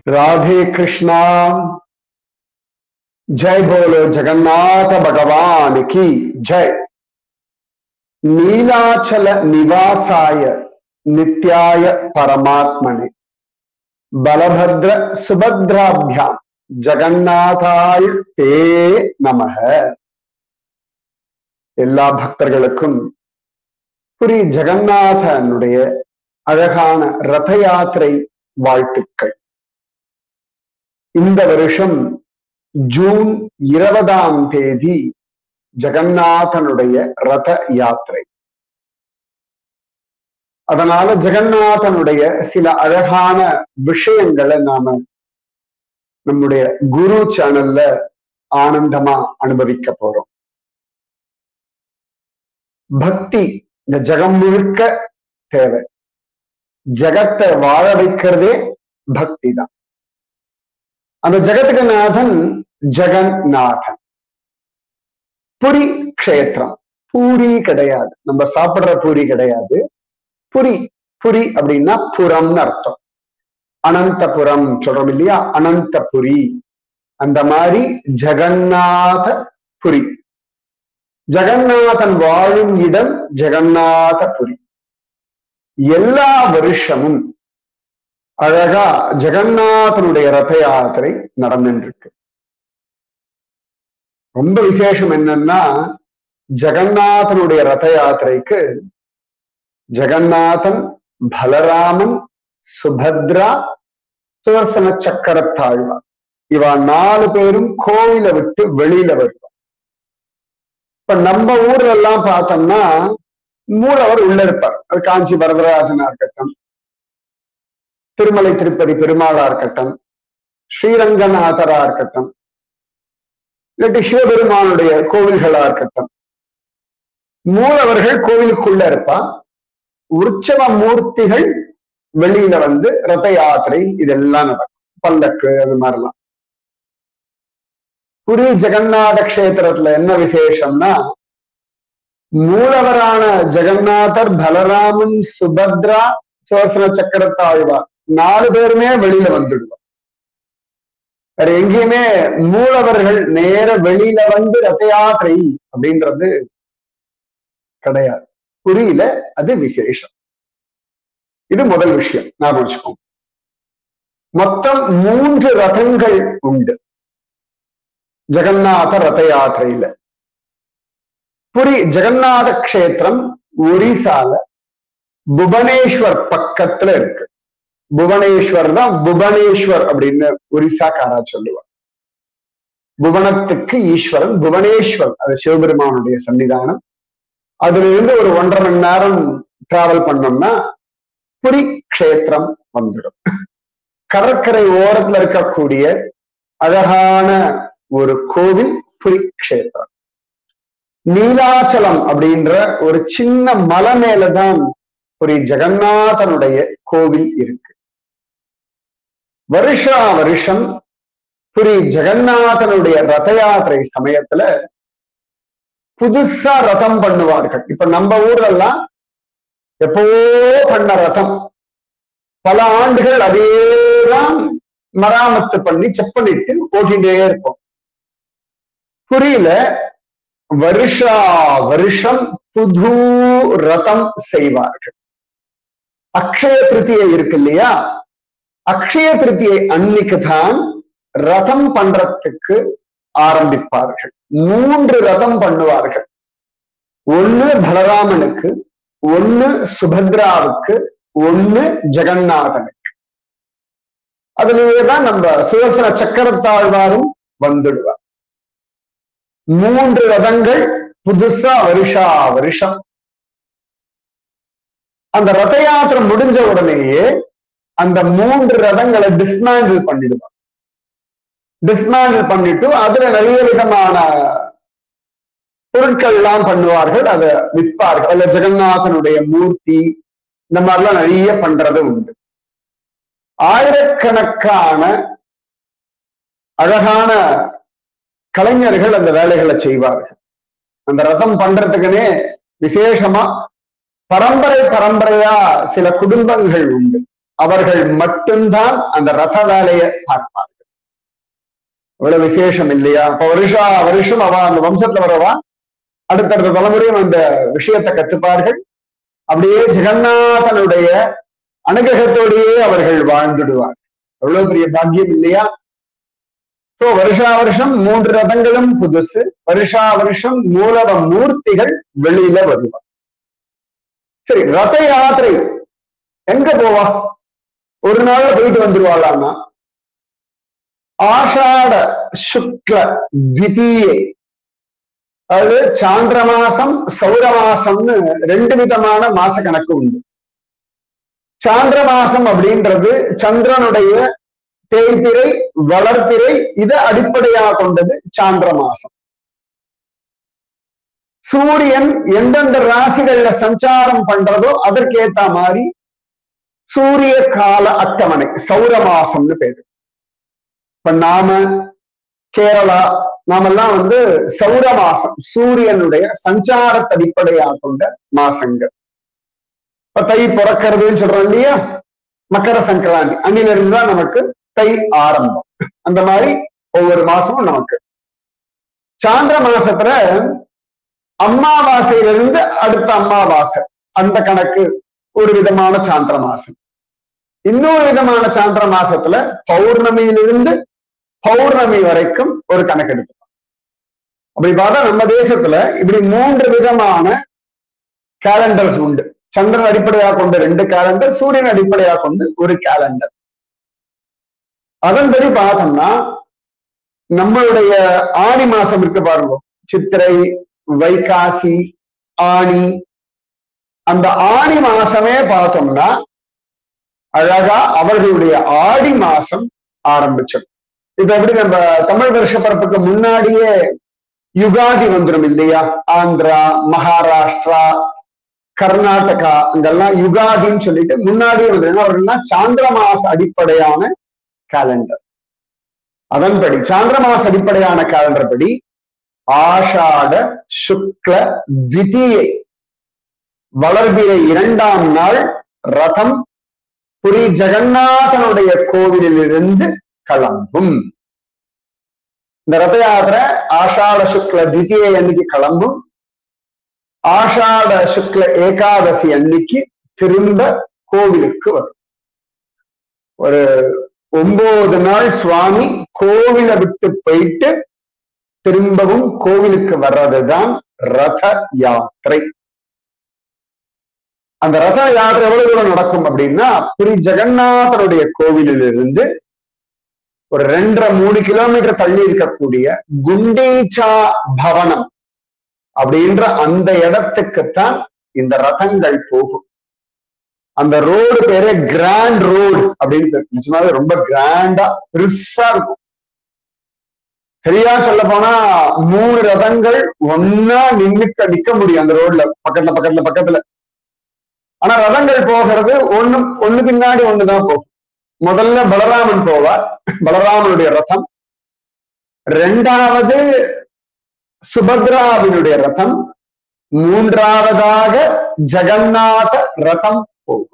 राधे कृष्णा जय बोलो जगन्नाथ भगवान की जय नीलाचल निवासाय नित्याय परमात्मने बलभद्र सुभद्राभ्याम ஜகநாதாய் தே நமக எல்லா பக்தர்களுக்கும் புரி ஜெகநாதனுடைய அழகான ரத யாத்திரை வாழ்த்துக்கள் இந்த வருஷம் ஜூன் இருபதாம் தேதி ஜெகநாதனுடைய ரத யாத்திரை அதனால ஜெகநாதனுடைய சில அழகான விஷயங்களை நாம நம்முடைய குரு சேனல்ல ஆனந்தமா அனுபவிக்க போறோம் பக்தி இந்த ஜெகம் முழுக்க தேவை ஜெகத்தை வாழ வைக்கிறதே பக்தி தான் அந்த ஜெகத்துக்கு நாதன் ஜெகந்நாதன் புரி க்ஷேத்திரம் பூரி கிடையாது நம்ம சாப்பிடுற பூரி கிடையாது புரி புரி அப்படின்னா புறம்னு அர்த்தம் அனந்தபுரம் சொல்றோம் இல்லையா அனந்தபுரி அந்த மாதிரி ஜெகநாத புரி ஜெகநாதன் வாழும் இடம் ஜெகநாதபுரி எல்லா வருஷமும் அழகா ஜெகநாதனுடைய ரத யாத்திரை நடந்துட்டு இருக்கு ரொம்ப விசேஷம் என்னன்னா ஜெகநாதனுடைய ரத யாத்திரைக்கு ஜெகநாதன் பலராமன் சுபத்ரா சுதர்சன சக்கரத்தாழ்வார் இவா நாலு பேரும் கோவில விட்டு வெளியில வருவா இப்ப நம்ம ஊர்ல எல்லாம் பார்த்தோம்னா மூலவர் உள்ள இருப்பார் அது காஞ்சி வரதராஜனா இருக்கட்டும் திருமலை திருப்பதி பெருமாளா இருக்கட்டும் ஸ்ரீரங்கநாதரா இருக்கட்டும் இல்லாட்டி சிவபெருமானுடைய கோவில்களா இருக்கட்டும் மூலவர்கள் கோவிலுக்குள்ள இருப்பா உற்சவ மூர்த்திகள் வெளியில வந்து ரத யாத்திரை இதெல்லாம் நடக்கும் பல்லக்கு அது மாதிரிலாம் புரி ஜெகநாத கஷேத்திரத்துல என்ன விசேஷம்னா மூலவரான ஜெகநாதர் பலராமன் சுபத்ரா சுவசன சக்கரத்தாழ்வார் நாலு பேருமே வெளியில வந்துடுவார் வேற எங்கேயுமே மூலவர்கள் நேர வெளியில வந்து ரத யாத்திரை அப்படின்றது கிடையாது புரியல அது விசேஷம் இது முதல் விஷயம் ஞாபகம் வச்சுக்கோங்க மொத்தம் மூன்று ரதங்கள் உண்டு ஜெகநாத ரத யாத்திரையில புரி ஜெகநாத கஷேத்திரம் ஒரிசால புவனேஸ்வர் பக்கத்துல இருக்கு புவனேஸ்வர் தான் புவனேஸ்வர் அப்படின்னு ஒரிசாக்காரா சொல்லுவார் புவனத்துக்கு ஈஸ்வரன் புவனேஸ்வர் அது சிவபெருமானுடைய சன்னிதானம் அதுல இருந்து ஒரு ஒன்றரை மணி நேரம் டிராவல் பண்ணோம்னா புரி க்ஷேத்திரம் வந்துடும் கடற்கரை ஓரத்துல இருக்கக்கூடிய அழகான ஒரு கோவில் புரி க்ஷேத்திரம் நீலாச்சலம் அப்படின்ற ஒரு சின்ன மலை மேலதான் ஒரு ஜெகநாதனுடைய கோவில் இருக்கு வருஷா வருஷம் புரி ஜெகநாதனுடைய ரத யாத்திரை சமயத்துல புதுசா ரதம் பண்ணுவார்கள் இப்ப நம்ம ஊர்ல எல்லாம் எப்பவோ பண்ண ரதம் பல ஆண்டுகள் அதேதான் மராமத்து பண்ணி செப்பனிட்டு ஓட்டிகிட்டே இருப்போம் புரியல வருஷா வருஷம் புது ரதம் செய்வார்கள் அக்ஷய திருத்தியை இருக்கு இல்லையா அக்ஷய திருத்தியை அன்னைக்கு தான் ரதம் பண்றதுக்கு ஆரம்பிப்பார்கள் மூன்று ரதம் பண்ணுவார்கள் ஒண்ணு பலராமனுக்கு ஒண்ணு சுபத்ராவுக்கு ஒண்ணு ஜெகநாதனுக்கு அதுலயேதான் நம்ம சுதர்சன சக்கரத்தாழ்வாரும் வந்துடுவார் மூன்று ரதங்கள் புதுசா வருஷா வருஷம் அந்த ரத யாத்திரை முடிஞ்ச உடனேயே அந்த மூன்று ரதங்களை டிஸ்மேண்டில் பண்ணிடுவார் டிஸ்மேண்டில் பண்ணிட்டு அதுல நிறைய விதமான பொருட்கள் எல்லாம் பண்ணுவார்கள் அதை விற்பார்கள் அதுல ஜெகநாதனுடைய மூர்த்தி இந்த மாதிரிலாம் நிறைய பண்றது உண்டு ஆயிரக்கணக்கான அழகான கலைஞர்கள் அந்த வேலைகளை செய்வார்கள் அந்த ரதம் பண்றதுக்குன்னே விசேஷமா பரம்பரை பரம்பரையா சில குடும்பங்கள் உண்டு அவர்கள் மட்டும்தான் அந்த ரத வேலையை பார்ப்பார்கள் இவ்வளவு விசேஷம் இல்லையா இப்ப வருஷா வருஷம் அவ அந்த வம்சத்துல வரவா அடுத்தடுத்த தலைமுறையும் அந்த விஷயத்தை கத்துப்பார்கள் அப்படியே ஜெகநாதனுடைய அனுகிரகத்தோடையே அவர்கள் வாழ்ந்துடுவார் எவ்வளவு பெரிய பாக்கியம் இல்லையா சோ வருஷா வருஷம் மூன்று ரதங்களும் புதுசு வருஷா வருஷம் மூலவ மூர்த்திகள் வெளியில வருவார் சரி ரத யாத்திரை எங்க போவா ஒரு நாள்ல போயிட்டு வந்துருவாளான்னா ஆஷாட சுக்ல திதியை அதாவது சாந்திர மாசம் சௌர மாசம்னு ரெண்டு விதமான மாச கணக்கு உண்டு சாந்திர மாசம் அப்படின்றது சந்திரனுடைய தேய்பிறை வளர்ப்பிறை இதை அடிப்படையாக கொண்டது சாந்திர மாசம் சூரியன் எந்தெந்த ராசிகள்ல சஞ்சாரம் பண்றதோ அதற்கேத்த மாதிரி சூரிய கால அட்டவணை சௌர மாசம்னு பேரு இப்ப நாம கேரளா நாமெல்லாம் வந்து சௌர மாசம் சூரியனுடைய சஞ்சாரத்தை அடிப்படையாக கொண்ட மாசங்கள் இப்ப தை பிறக்கிறதுன்னு சொல்றோம் இல்லையா மக்கர சங்கராந்தி அன்னில இருந்துதான் நமக்கு தை ஆரம்பம் அந்த மாதிரி ஒவ்வொரு மாசமும் நமக்கு சாந்திர மாசத்துல அம்மாவாசையிலிருந்து அடுத்த அம்மாவாசை அந்த கணக்கு ஒரு விதமான சாந்திர மாசம் இன்னொரு விதமான சாந்திர மாசத்துல பௌர்ணமியிலிருந்து பௌர்ணமி வரைக்கும் ஒரு கணக்கு எடுக்கலாம் அப்படி பார்த்தா நம்ம தேசத்துல இப்படி மூன்று விதமான கேலண்டர்ஸ் உண்டு சந்திரன் அடிப்படையாக கொண்டு ரெண்டு கேலண்டர் சூரியன் அடிப்படையாக கொண்டு ஒரு கேலண்டர் அதன்படி பார்த்தோம்னா நம்மளுடைய ஆணி மாசம் இருக்கு பாருங்க சித்திரை வைகாசி ஆணி அந்த ஆணி மாசமே பார்த்தோம்னா அழகா அவர்களுடைய ஆடி மாசம் ஆரம்பிச்சது இப்ப எப்படி நம்ம தமிழ் வருஷ பரப்புக்கு முன்னாடியே யுகாதி வந்துடும் இல்லையா ஆந்திரா மகாராஷ்டிரா கர்நாடகா அங்கெல்லாம் யுகாதின்னு சொல்லிட்டு முன்னாடியே வந்துடும் அவர்கள்லாம் சாந்திர மாச அடிப்படையான கேலண்டர் அதன்படி சாந்திர மாச அடிப்படையான கேலண்டர் படி ஆஷாட சுக்ல திதியை வளர்பிறை இரண்டாம் நாள் ரதம் புரி ஜெகநாதனுடைய கோவிலிலிருந்து கிளம்பும் இந்த ரத யாத்திரை ஆஷாட சுக்ல திதியை அன்னைக்கு கிளம்பும் ஆஷாட சுக்ல ஏகாதசி அன்னைக்கு திரும்ப கோவிலுக்கு வரும் ஒரு ஒன்பது நாள் சுவாமி கோவிலை விட்டு போயிட்டு திரும்பவும் கோவிலுக்கு வர்றதுதான் ரத யாத்திரை அந்த ரத யாத்திரை எவ்வளவு தூரம் நடக்கும் அப்படின்னா புரி ஜெகநாதனுடைய கோவிலிலிருந்து ஒரு ரெண்டரை மூணு கிலோமீட்டர் தள்ளி இருக்கக்கூடிய குண்டீச்சா பவனம் அப்படின்ற அந்த இடத்துக்குத்தான் இந்த ரதங்கள் போகும் அந்த ரோடு பேரு கிராண்ட் ரோடு அப்படின்னு பேரு. நிஜமாவே ரொம்ப கிராண்டா பெருசா இருக்கும் சரியா சொல்ல போனா மூணு ரதங்கள் ஒன்னா நின்னுக்க நிக்க முடியும் அந்த ரோட்ல பக்கத்துல பக்கத்துல பக்கத்துல ஆனா ரதங்கள் போகிறது ஒண்ணு ஒண்ணு பின்னாடி ஒண்ணுதான் போகும் முதல்ல பலராமன் போவார் பலராமனுடைய ரதம் ரெண்டாவது சுபத்ராவினுடைய ரதம் மூன்றாவதாக ஜெகநாத ரதம் போகும்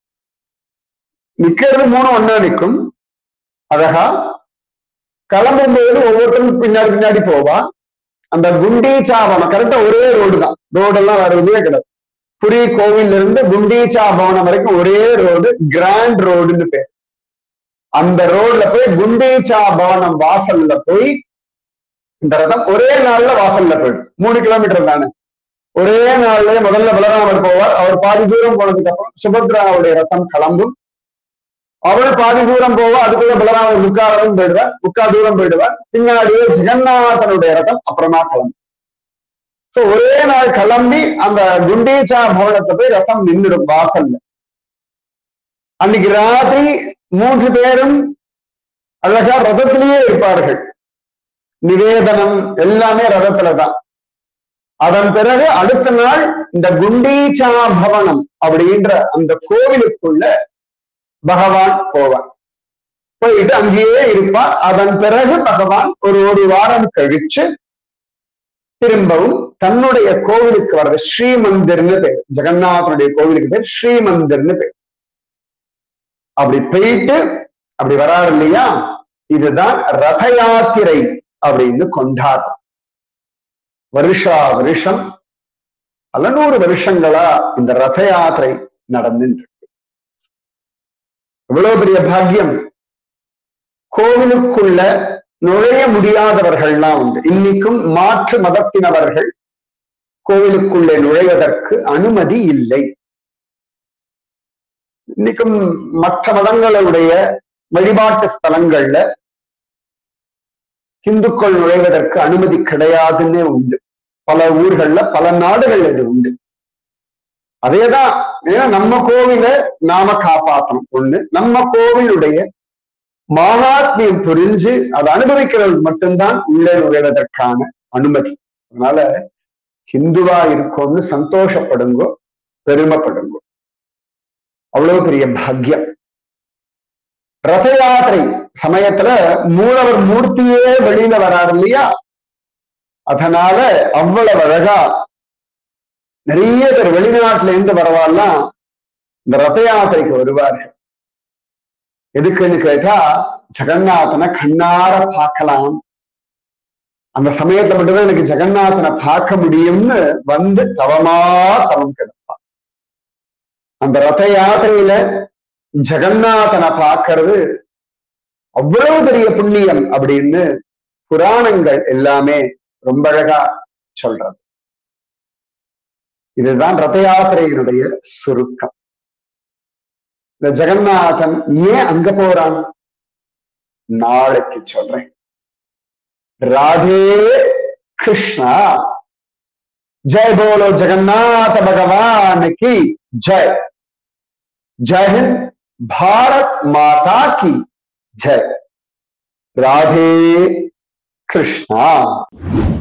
நிக்கிறது மூணு ஒன்னா நிற்கும் அழகா கிளம்பும்போது ஒவ்வொருத்தரும் பின்னாடி பின்னாடி போவா அந்த குண்டீச்சாவனம் கரெக்டா ஒரே ரோடு தான் ரோடெல்லாம் வேற இதுவே கிடையாது புரி கோவில்ல இருந்து குண்டீச்சா பவனம் வரைக்கும் ஒரே ரோடு கிராண்ட் ரோடுன்னு பேர் அந்த ரோட்ல போய் குண்டீச்சா பவனம் வாசல்ல போய் இந்த ரதம் ஒரே நாள்ல வாசல்ல போயிடும் மூணு கிலோமீட்டர் தானே ஒரே நாள்ல முதல்ல பலராமர் போவார் அவர் பாதி தூரம் போனதுக்கு அப்புறம் சுபத்ராவுடைய ரத்தம் கிளம்பும் அவள் பாதி தூரம் போவா அதுக்குள்ள பலராமர் முக்காரவும் போயிடுவார் முக்கா தூரம் போயிடுவார் பின்னாடியே ஜெகநாதனுடைய ரதம் அப்புறமா கிளம்பும் சோ ஒரே நாள் கிளம்பி அந்த குண்டீச்சா பவனத்தை போய் ரதம் நின்றுடும் வாசல்ல அன்னைக்கு ராத்திரி மூன்று பேரும் அழகா ரதத்திலேயே இருப்பார்கள் நிவேதனம் எல்லாமே ரதத்துல தான் அதன் பிறகு அடுத்த நாள் இந்த குண்டீச்சா பவனம் அப்படின்ற அந்த கோவிலுக்குள்ள பகவான் போவார் போயிட்டு அங்கேயே இருப்பார் அதன் பிறகு பகவான் ஒரு ஒரு வாரம் கழிச்சு திரும்பவும் தன்னுடைய கோவிலுக்கு வர்றது ஸ்ரீமந்திர்னு பேர் ஜெகநாதனுடைய கோவிலுக்கு பேர் ஸ்ரீமந்திர்னு பேர் அப்படி போயிட்டு அப்படி வராரு இல்லையா இதுதான் ரத யாத்திரை அப்படின்னு கொண்டாடுறோம் வருஷா வருஷம் பல நூறு வருஷங்களா இந்த ரத யாத்திரை நடந்துட்டு இருக்கு எவ்வளவு பெரிய பாக்கியம் கோவிலுக்குள்ள நுழைய முடியாதவர்கள்லாம் உண்டு இன்னைக்கும் மாற்று மதத்தினவர்கள் கோவிலுக்குள்ளே நுழைவதற்கு அனுமதி இல்லை இன்னைக்கும் மற்ற மதங்களுடைய வழிபாட்டு ஸ்தலங்கள்ல இந்துக்கள் நுழைவதற்கு அனுமதி கிடையாதுன்னே உண்டு பல ஊர்கள்ல பல நாடுகள்ல இது உண்டு அதேதான் ஏன்னா நம்ம கோவிலை நாம காப்பாற்றணும் ஒண்ணு நம்ம கோவிலுடைய மாகாத்மியம் புரிஞ்சு அதை அனுபவிக்கிறவர்கள் மட்டும்தான் உள்ளே நுழைவதற்கான அனுமதி அதனால ஹிந்துவா இருக்கோம்னு சந்தோஷப்படுங்கோ பெருமைப்படுங்கோ அவ்வளவு பெரிய பாக்கியம் ரத யாத்திரை சமயத்துல மூலவர் மூர்த்தியே வெளியில வராரு இல்லையா அதனால அவ்வளவு அழகா நிறைய பேர் வெளிநாட்டுல இருந்து வரவாலாம் இந்த ரத யாத்திரைக்கு வருவார்கள் எதுக்குன்னு கேட்டா ஜெகநாதனை கண்ணார பார்க்கலாம் அந்த சமயத்துல மட்டும்தான் எனக்கு ஜெகநாதனை பார்க்க முடியும்னு வந்து தவமா தவம் கிடப்பான் அந்த ரத யாத்திரையில ஜெகநாதனை பார்க்கறது அவ்வளவு பெரிய புண்ணியம் அப்படின்னு புராணங்கள் எல்லாமே ரொம்ப அழகா சொல்றது இதுதான் ரத யாத்திரையினுடைய சுருக்கம் இந்த ஜெகநாதன் ஏன் அங்க போறான் நாளைக்கு சொல்றேன் ராதே கிருஷ்ணா ஜெய் போலோ ஜெகநாத பகவான் கி ஜெய் जय हिंद भारत माता की जय राधे कृष्णा